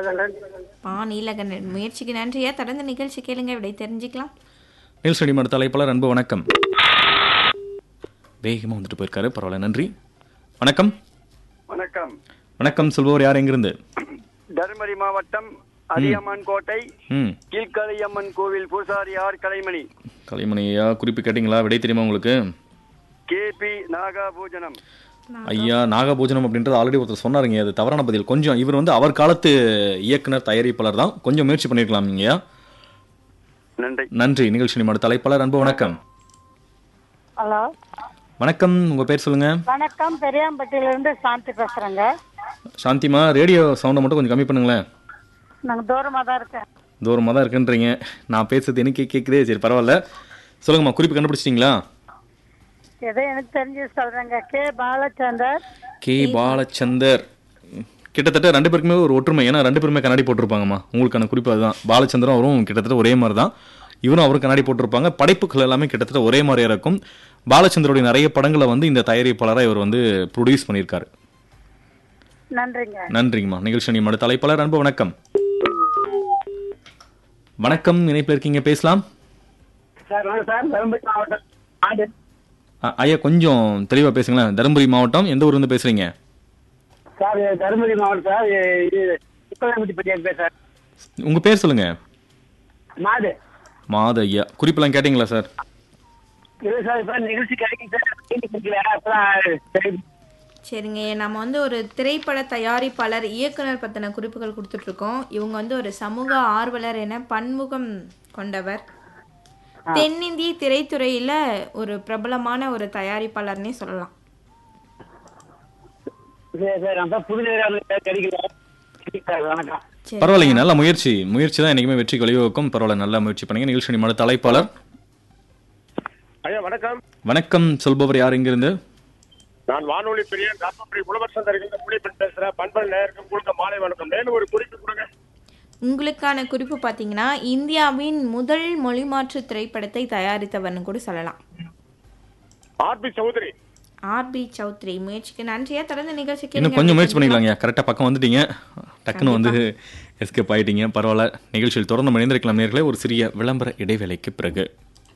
நீலகண்டன் பா நீலகண்டன் முயற்சிக்கு நன்றியா தொடர்ந்து நிகழ்ச்சி கேளுங்க விடை தெரிஞ்சுக்கலாம் நில் ஸ்டடி மட தலைப்பாளர் அன்பு வணக்கம் வேகமாக வந்துட்டு போயிருக்காரு பரவாயில்ல நன்றி வணக்கம் வணக்கம் வணக்கம் சொல்பவர் யார் எங்கிருந்து தருமபுரி மாவட்டம் அதியம்மன் கோட்டை ம் கீழ்கலையம்மன் கோவில் பூசாரி ஆர் கலைமணி கலைமணியா குறிப்பு கேட்டிங்களா விடை தெரியுமா உங்களுக்கு கே பி நாகாபூஜனம் ஐயா நாகபூஜனம் அப்படின்றது ஆல்ரெடி ஒருத்தர் சொன்னாருங்க அது தவறான பதில் கொஞ்சம் இவர் வந்து அவர் காலத்து இயக்குனர் தயாரிப்பாளர் தான் கொஞ்சம் முயற்சி பண்ணியிருக்கலாம் நீங்க நன்றி நன்றி நிகழ்ச்சி நிமிட தலைப்பாளர் அன்பு வணக்கம் ஹலோ வணக்கம் உங்க பேர் சொல்லுங்க வணக்கம் பெரியாம்பட்டியிலிருந்து சாந்தி பேசுறேங்க சாந்திமா ரேடியோ சவுண்டை மட்டும் கொஞ்சம் கம்மி பண்ணுங்களேன் நாங்க தூரமா தான் இருக்கேன் தூரமாக தான் இருக்குன்றீங்க நான் பேசுறது எனக்கு கேட்குதே சரி பரவாயில்ல சொல்லுங்கம்மா குறிப்பு கண்டுபிடிச்சிட்டிங்களா ஏதோ எனக்கு தெரிஞ்சு சொல்றேங்க கே பாலச்சந்தர் கே பாலச்சந்தர் கிட்டத்தட்ட ரெண்டு பேருக்குமே ஒரு ஒற்றுமை ஏன்னா ரெண்டு பேருமே கண்ணாடி போட்டிருப்பாங்கம்மா உங்களுக்கான குறிப்பு அதுதான் பாலச்சந்திரன் அவரும் கிட்டத்தட்ட ஒரே மாதிரி தான் இவரும் அவரும் கண்ணாடி போட்டிருப்பாங்க படைப்புகள் எல்லாமே கிட்டத்தட்ட ஒரே மாதிரியா இருக்கும் பாலச்சந்தருடைய நிறைய படங்களை வந்து இந்த தயாரிப்பாளராக இவர் வந்து ப்ரொடியூஸ் பண்ணியிருக்காரு நன்றிங்க நன்றிங்கம்மா நிகழ்ச்சி நிமிட தலைப்பாளர் அன்பு வணக்கம் வணக்கம் இணைப்பில் இருக்கீங்க பேசலாம் சார் சார் தருமபுரி மாவட்டம் ஆண்டு அ- ஐயா கொஞ்சம் தெளிவா பேசுங்களேன் தருமபுரி மாவட்டம் எந்த ஊர்ல இருந்து பேசுறீங்க சார் தருமபுரி மாவட்டம் சார் இது உப்பலாம்பட்டி பட்டியார் பேசுறேன் உங்க பேர் சொல்லுங்க மாது மாத ஐயா குறிப்பெல்லாம் கேட்டீங்களா சார் இல்லை சார் இப்போ நிகழ்ச்சி கிடைக்கும் சார் கிடைக்கல அப்பதான் சரி சரிங்க நம்ம வந்து ஒரு திரைப்பட தயாரிப்பாளர் இயக்குனர் பத்தின குறிப்புகள் கொடுத்துட்டு இருக்கோம் இவங்க வந்து ஒரு சமூக ஆர்வலர் என பன்முகம் கொண்டவர் தென்னிந்திய திரைத்துறையில ஒரு பிரபலமான ஒரு தயாரிப்பாளர்னே சொல்லலாம் சரி சார் நம்ம புது நேரம் கிடைக்கல சரி சார் வணக்கம் சரி பரவாயில்லைங்க நல்ல முயற்சி முயற்சி தான் என்னைக்குமே வெற்றிக்கு வழிவகுக்கும் பரவாயில்ல நல்ல முயற்சி பண்ணீங்க நிகழ்ச்சி நிமிட தலைப்பாளர் ஐயா வணக்கம் வணக்கம் சொல்பவர் யார் இங்கிருந்து நான் வானொலி பெரிய தர்மபுரி உழவர் சந்தரிலிருந்து புலிப்பெண் பேசுறேன் பண்பல் நேருக்கும் கொடுக்க மாலை வணக்கம் மேலும் ஒரு குறிப்பு கொடுங்க உங்களுக்கான குறிப்பு பார்த்தீங்கன்னா இந்தியாவின் முதல் மொழிமாற்று திரைப்படத்தை தயாரித்தவர்னு கூட சொல்லலாம் ஆர்பி சௌதரி ஆர்பி சௌத்ரி முயற்சிக்கு நன்றியா தொடர்ந்து நிகழ்ச்சி இன்னும் கேளுங்க. கொஞ்சம் முயற்சி பண்ணிக்கலாங்க கரெக்டாக பக்கம் வந்துட்டீங்க டக்குன்னு வந்து எஸ்கேப் ஆயிட்டீங்க பரவாயில்ல நிகழ்ச்சியில் தொடர்ந்து இணைந்திருக்கலாம் நேர்களே ஒரு சிறிய விளம்பர இடைவேளைக்கு பிறகு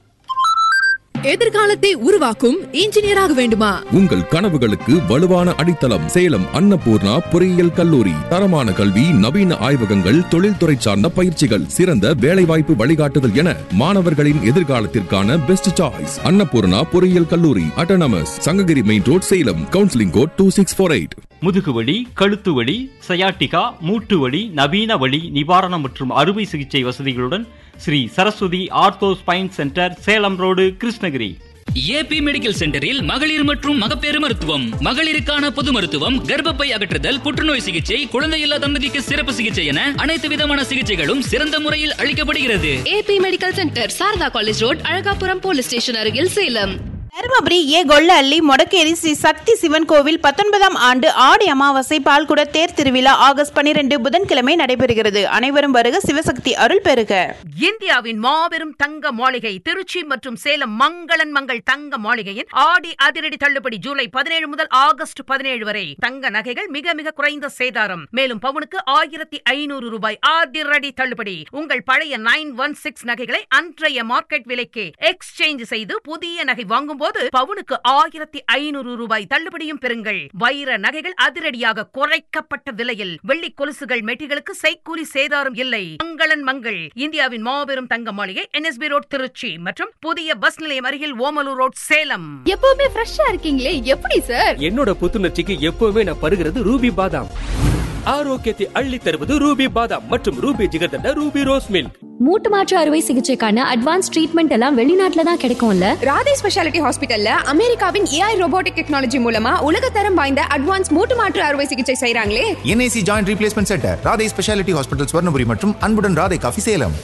எதிர்காலத்தை உருவாக்கும் இன்ஜினியராக வேண்டுமா உங்கள் கனவுகளுக்கு வலுவான அடித்தளம் சேலம் அன்னபூர்ணா பொறியியல் கல்லூரி தரமான கல்வி நவீன ஆய்வகங்கள் தொழில்துறை சார்ந்த பயிற்சிகள் சிறந்த வேலைவாய்ப்பு வழிகாட்டுதல் என மாணவர்களின் எதிர்காலத்திற்கான பெஸ்ட் சாய்ஸ் அன்னபூர்ணா பொறியியல் கல்லூரி autonomous Sankagiri main road Salem counselling code two six four eight முதுகுவலி கழுத்து வலி சயாட்டிகா மூட்டு வலி நவீன வலி நிவாரணம் மற்றும் அறுவை சிகிச்சை வசதிகளுடன் Sri Saraswathi ortho spine centre Salem road Krishnagiri AB medical சென்டரில் மகளிர் மற்றும் மகப்பேறு மருத்துவம் மகளிருக்கான பொது மருத்துவம் கர்ப்பப்பை அகற்றுதல் புற்றுநோய் சிகிச்சை குழந்தையில்லா தம்பதிக்கு சிறப்பு சிகிச்சை என அனைத்து விதமான சிகிச்சைகளும் சிறந்த முறையில் அளிக்கப்படுகிறது AB medical centre Sarada college road Azhagapuram police station அருகில் சேலம் தருமபுரி ஏ கொள்ளஅள்ளி மொடக்கேரி ஸ்ரீ சக்தி சிவன் கோவில் பத்தொன்பதாம் ஆண்டு ஆடி அமாவாசை பால்குட தேர் திருவிழா ஆகஸ்ட் பனிரெண்டு புதன்கிழமை நடைபெறுகிறது அனைவரும் வருக சிவசக்தி அருள் பெறுக இந்தியாவின் மாபெரும் தங்க மாளிகை திருச்சி மற்றும் சேலம் மங்களன் மங்கள் தங்க மாளிகையின் ஆடி அதிரடி தள்ளுபடி ஜூலை பதினேழு முதல் ஆகஸ்ட் பதினேழு வரை தங்க நகைகள் மிக மிக குறைந்த சேதாரம் மேலும் பவுனுக்கு ஆயிரத்தி ஐநூறு ரூபாய் அதிரடி தள்ளுபடி உங்கள் பழைய நைன் ஒன் சிக்ஸ் நகைகளை அன்றைய மார்க்கெட் விலைக்கு எக்ஸ்சேஞ்ச் செய்து புதிய நகை வாங்கும் போது பவுனுக்கு ஆயிரத்தி ஐநூறு ரூபாய் தள்ளுபடியும் பெறுங்கள் வைர நகைகள் அதிரடியாக குறைக்கப்பட்ட விலையில் வெள்ளி கொலுசுகள் மெட்டிகளுக்கு செய்கூலி சேதாரம் இல்லை மங்களன் மங்கள் இந்தியாவின் மாபெரும் தங்க மாளிகை என்எஸ்பி ரோட் திருச்சி மற்றும் புதிய பஸ் நிலையம் அருகில் ஓமலூர் ரோட் சேலம் எப்பவுமே ஃப்ரெஷ்ஷா இருக்கீங்களே எப்படி சார் என்னோட புத்துணர்ச்சிக்கு எப்பவுமே நான் பருகிறது ரூபி பாதாம் ஆரோக்கியத்தை அள்ளி தருவது ரூபி பாதாம் மற்றும் Ruby jigarthanda Ruby rose milk மூட்டு மாற்று அறுவை சிகிச்சைக்கான அட்வான்ஸ் ட்ரீட்மெண்ட் எல்லாம் வெளிநாட்டுல தான் கிடைக்கும்ல ராதே ஸ்பெஷாலிட்டி ஹாஸ்பிட்டல்ல அமெரிக்காவின் ஏஐ ரோபோட்டிக் டெக்னாலஜி மூலமா உலகத்தரம் வாய்ந்த அட்வான்ஸ் மூட்டு மாற்று அறுவை சிகிச்சை செய்றாங்களே NIC joint replacement centre Radhai speciality hospital Swarnapuri மற்றும் அன்புடன் Radhai coffee Salem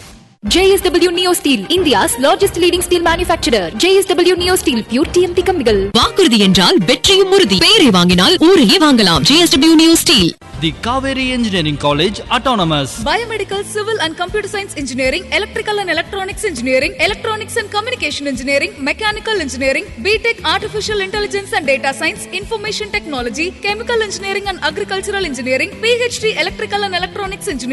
JSW Neo Steel, India's largest leading steel manufacturer. JSW Neo Steel, pure TMT கம்பிகள். வாக்குறுதி என்றால் வெற்றியும் உறுதி பெயரை வாங்கினால் ஊரையே வாங்கலாம் JSW Neo Steel the Kaveri engineering college autonomous biomedical civil and computer science engineering electrical and electronics engineering electronics and communication engineering mechanical engineering B tech artificial intelligence and data science information technology chemical engineering and agricultural engineering PhD electrical and electronics engineering